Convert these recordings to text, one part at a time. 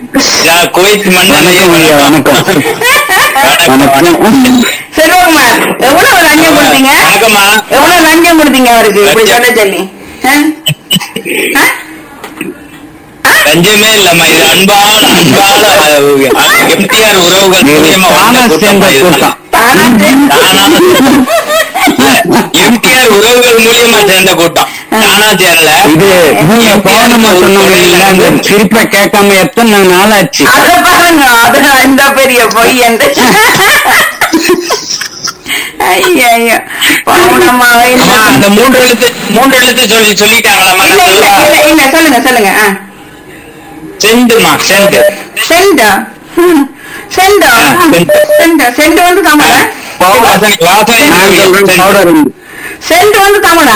நான் குவைத் மன்னனையே வணக்கம் ஐயா, வணக்கம் வணக்கம் செல்வகுமார் எவ்வளவு லஞ்சம் கொடுத்தீங்க வணக்கம்மா எவ்வளவு லஞ்சம் கொடுத்தீங்க அவருக்கு இப்படி சொல்ல சொல்லி ஆ? ஆ? லஞ்சமே இல்லம்மா இது அன்பான அன்பான எம்டிஆர் உறவுகள் மூலியமா தானா வந்த சேர்ந்த கூட்டம் கூட்டம். எம்டிஆர் உறவுகள் மூலியமா சேர்ந்த கூட்டம் தானா சேரல இது நீங்க பௌர்ணமா சொன்னவங்க இல்ல அந்த சிரிப்பை கேட்காம எத்தனை நாள் ஆச்சு அத பாருங்க அது இந்த பெரிய பொய் என்று ஐயோ ஐயோ பௌர்ணமாவே இல்ல. அம்மா, அந்த மூன்று எழுத்து மூன்று எழுத்து சொல்லி சொல்லிட்டாங்களா இல்ல இல்ல இல்ல இல்ல சொல்லுங்க சொல்லுங்க ஆ. செண்டுமா செண்டு செண்டா ம். செண்டா ஆ, செண்டு. செண்டா செண்டு வந்து தமிழா வாசனை வாசனை நான் சொல்றேன் பவுடர் செண்டு வந்து தமிழா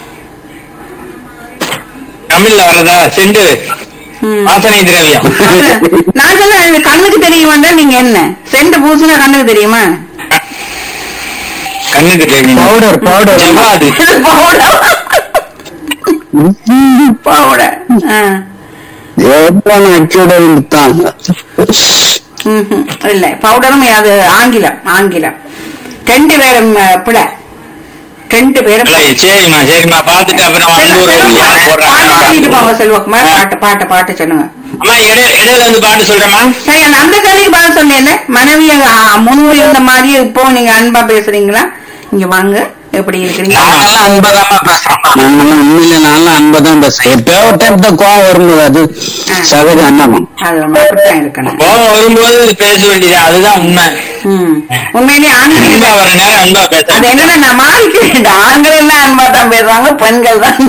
தமிழ்ல வர்றதா செண்டு ம். வாசனை திரவியம் நான் சொல்ல இது கண்ணுக்கு தெரியுமாண்டா நீங்க என்ன செண்டு பூசுனா கண்ணுக்கு தெரியுமா கண்ணுக்கு தெரியும் பவுடர் பவுடர் ஜவ்வாது இது பவுடர் பவுடர் ஆ. எவ்வளவு அச்சோட விட்டாங்க ம்ஹும். இல்ல பவுடரும் அது ஆங்கிலம் ஆங்கிலம் ரெண்டு பேரும் அஹ், பிழை ரெண்டு பேரும் இல்லை, சரிம்மா சரிம்மா பாத்துட்டு அப்புறம் அன்பூர் யார் பாட்டு சொல்லிட்டு போங்க போடுறாங்க செல்வகுமார் பாட்டு பாட்டு பாட்டு சொல்லுங்க அம்மா இடையில இடையில வந்து பாட்டு சொல்றேம்மா சரி அந்த அந்த கேள்விக்கு பதில் சொன்னேன் மனைவிய முன்பு இருந்த மாதிரியே இப்போ நீங்க அன்பா பேசுறீங்களா இங்க வாங்க எப்படி இருக்கிறீங்க நாங்கெல்லாம் அன்பதாம்மா பேசுறோம் நாங்கெல்லாம் உண்மையில நான்லாம் அன்பதான் பேசுறேன் எப்பயோ ஒரு டைம் தான் கோவம் வரும்போது அது சகஜ அண்ணாமம் அது அப்படித்தான் இருக்கணும் கோபம் வரும்போது பேச வேண்டியது அதுதான் உண்மை ம். உண்மையிலேயே அன்பா ஆண்கள் வர நேரம் அன்பா அது பேச என்னன்னா நான் மாறிக்கிறேன் ஆண்கள் எல்லாம் அன்பா தான் பேசுவாங்க பெண்கள் தான்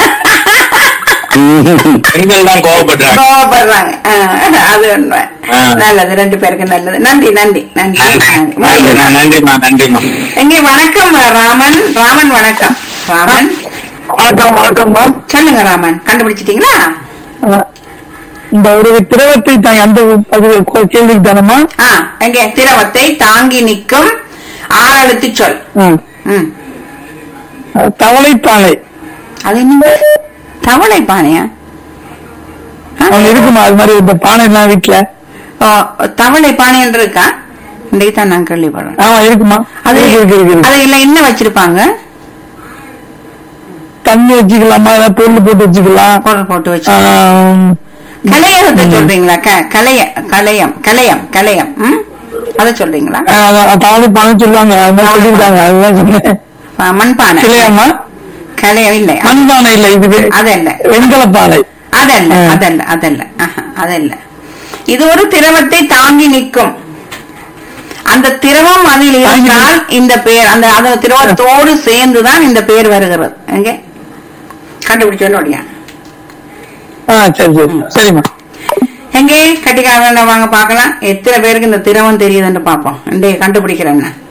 பெண்கள் தான் கோவப்படுறாங்க கோவப்படுறாங்க ஆ, அது உண்மை ஆ. நல்லது ரெண்டு பேருக்கு நல்லது நன்றி நன்றி நன்றி நன்றி நன்றி. நன்றி நன்றிம்மா நன்றிம்மா எங்கே வணக்கம் ராமன் ராமன் வணக்கம் ராமன் வணக்கம் வணக்கம்மா சொல்லுங்க ராமன் கண்டுபிடிச்சிட்டீங்களா அஹ், இந்த ஒரு திரவத்தை தான் அந்த அது கொ- கேள்விக்கு தானம்மா ஆ எங்கே திரவத்தை தாங்கி நிற்கும் ஆறெழுத்து சொல் ம். ம் அஹ், தவளைப்பானை அது என்ன தவளை பானையா ஆ? அவங்க இருக்குமா அது மாதிரி இந்த பானை எல்லாம் வீட்டுல ஓ, தவளை பானை என்று இருக்கா இன்றைக்கு தான் நான் கேள்விப்படுறேன் ஆமா இருக்குமா அது இருக்கு, இருக்கு, இருக்கு, இருக்கு. அது இல்ல என்ன வச்சிருப்பாங்க தண்ணி வச்சுக்கலாமா ஏதாவது பொருள் போட்டு வச்சுக்கலாம் பொருள் போட்டு வச்சு ஆம், கலையகத்தை சொல்றீங்களா க- கலைய கலையம் கலையம் கலையம் ம் அத சொல்றீங்களா அஹ், அதான் தவளைப்பானை சொல்லுவாங்க அது மாதிரி சொல்லிருக்காங்க அதுதான் சொன்னேன் ஆ, மண்பானை இல்லையாம்மா கலையம் இல்லை மண்பானை இல்ல இது அதல்ல வெண்கல பானை அதல்ல ஆ. அதல்ல அதல்ல ஆஹா, அதல்ல இது ஒரு திரவத்தை தாங்கி நிற்கும் அந்த திரவம் அதில் இருந்தால் இந்த பெயர் அந்த அந்த திரவத்தோடு சேர்ந்துதான் இந்த பெயர் வருகிறது எங்க கண்டுபிடிச்சோடியா ஆ சரி சரி சரிம்மா எங்கே கட்டிக்காரன் வாங்க பார்க்கலாம் எத்தனை பேருக்கு இந்த திரவம் தெரியுதுன்னு பார்ப்போம் இன்றைய கண்டுபிடிக்கிறேன் நான்.